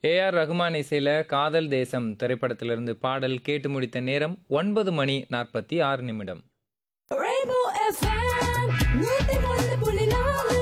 AR Rahman இசையில் காதல் தேசம் திரைப்படத்திலிருந்து பாடல் கேட்டு முடித்த நேரம் ஒன்பது மணி நாற்பத்தி ஆறு நிமிடம் Rainbow FM, நூத்தி ஒன்று புள்ளி நாலு.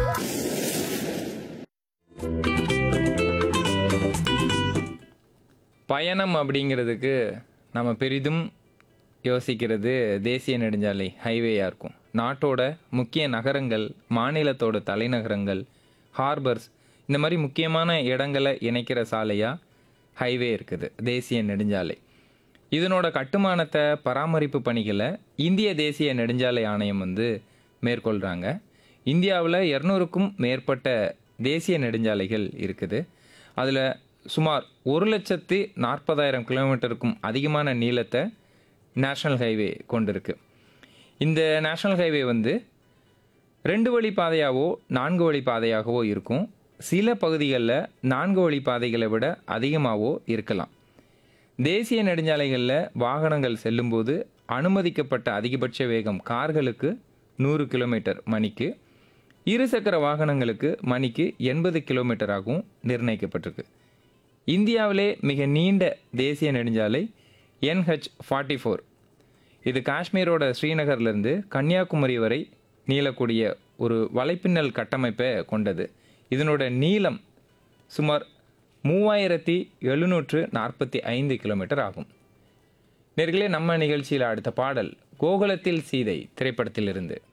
பயணம் அப்படிங்கிறதுக்கு நம்ம பெரிதும் யோசிக்கிறது தேசிய நெடுஞ்சாலை ஹைவேயாக இருக்கும் நாட்டோட முக்கிய நகரங்கள் மாநிலத்தோட தலைநகரங்கள் ஹார்பர்ஸ் இந்த மாதிரி முக்கியமான இடங்களை இணைக்கிற சாலையாக ஹைவே இருக்குது தேசிய நெடுஞ்சாலை இதனோட கட்டுமானத்தை பராமரிப்பு பணிகளை இந்திய தேசிய நெடுஞ்சாலை ஆணையம் வந்து மேற்கொள்கிறாங்க இந்தியாவில் இரநூறுக்கும் மேற்பட்ட தேசிய நெடுஞ்சாலைகள் இருக்குது அதில் சுமார் ஒரு லட்சத்து நாற்பதாயிரம் கிலோமீட்டருக்கும் அதிகமான நீளத்தை நேஷ்னல் ஹைவே கொண்டிருக்கு இந்த நேஷ்னல் ஹைவே வந்து ரெண்டு வழி பாதையாவோ நான்கு வழி பாதையாகவோ இருக்கும் சில பகுதிகளில் நான்கு வழி பாதைகளை விட அதிகமாகவோ இருக்கலாம் தேசிய நெடுஞ்சாலைகளில் வாகனங்கள் செல்லும்போது அனுமதிக்கப்பட்ட அதிகபட்ச வேகம் கார்களுக்கு நூறு கிலோமீட்டர் மணிக்கு இருசக்கர வாகனங்களுக்கு மணிக்கு எண்பது கிலோமீட்டராகவும் நிர்ணயிக்கப்பட்டிருக்கு இந்தியாவிலே மிக நீண்ட தேசிய நெடுஞ்சாலை என்ஹெச் ஃபார்ட்டி ஃபோர் இது காஷ்மீரோட ஸ்ரீநகர்லேருந்து கன்னியாகுமரி வரை நீளக்கூடிய ஒரு வலைப்பின்னல் கட்டமைப்பை கொண்டது இதனோட நீளம் சுமார் மூவாயிரத்தி எழுநூற்று நாற்பத்தி ஐந்து கிலோமீட்டர் ஆகும் நேர்களே நம்ம நிகழ்ச்சியில் அடுத்த பாடல் கோகுலத்தில் சீதை திரைப்படத்திலிருந்து